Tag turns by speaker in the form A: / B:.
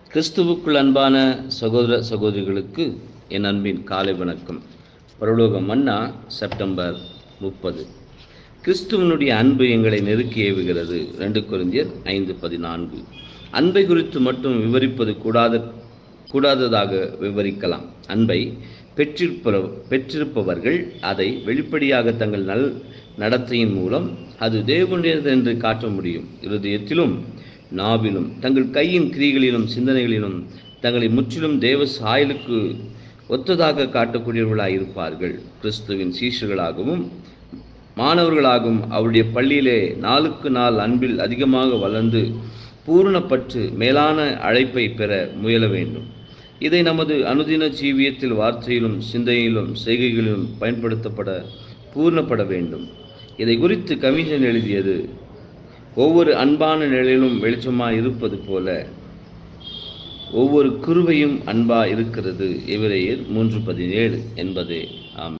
A: கிறிஸ்துவுக்குள் அன்பான சகோதர சகோதரிகளுக்கு என் அன்பின் காலை வணக்கம் பரலோக மன்னா செப்டம்பர் முப்பது கிறிஸ்துவனுடைய அன்பு எங்களை நெருக்கி ஏவுகிறது ரெண்டு குருந்தியர் ஐந்து பதினான்கு அன்பை குறித்து மட்டும் விவரிப்பது கூடாத கூடாததாக விவரிக்கலாம் அன்பை பெற்றிருப்ப பெற்றிருப்பவர்கள் அதை வெளிப்படையாக தங்கள் நல் நடத்தையின் மூலம் அது தேவனுடையது என்று காட்ட முடியும் இருதயத்திலும் நாவிலும் தங்கள் கையின் கிரிகளிலும் சிந்தனைகளிலும் தங்களை முற்றிலும் தேவ சாயலுக்கு ஒத்ததாக காட்டக்கூடியவர்களாக இருப்பார்கள் கிறிஸ்துவின் சீஷர்களாகவும் மாணவர்களாகவும் அவருடைய பள்ளியிலே நாளுக்கு நாள் அன்பில் அதிகமாக வளர்ந்து பூரணப்பட்டு மேலான அழைப்பை பெற முயல வேண்டும் இதை நமது அனுதின ஜீவியத்தில் வார்த்தையிலும் சிந்தையிலும் செய்கைகளிலும் பயன்படுத்தப்பட பூர்ணப்பட வேண்டும் இதை குறித்து கமிஷன் எழுதியது ஒவ்வொரு அன்பான நிலையிலும் வெளிச்சமாக இருப்பது போல ஒவ்வொரு குருவையும் அன்பா இருக்கிறது எவரையர் மூன்று பதினேழு என்பதே ஆம்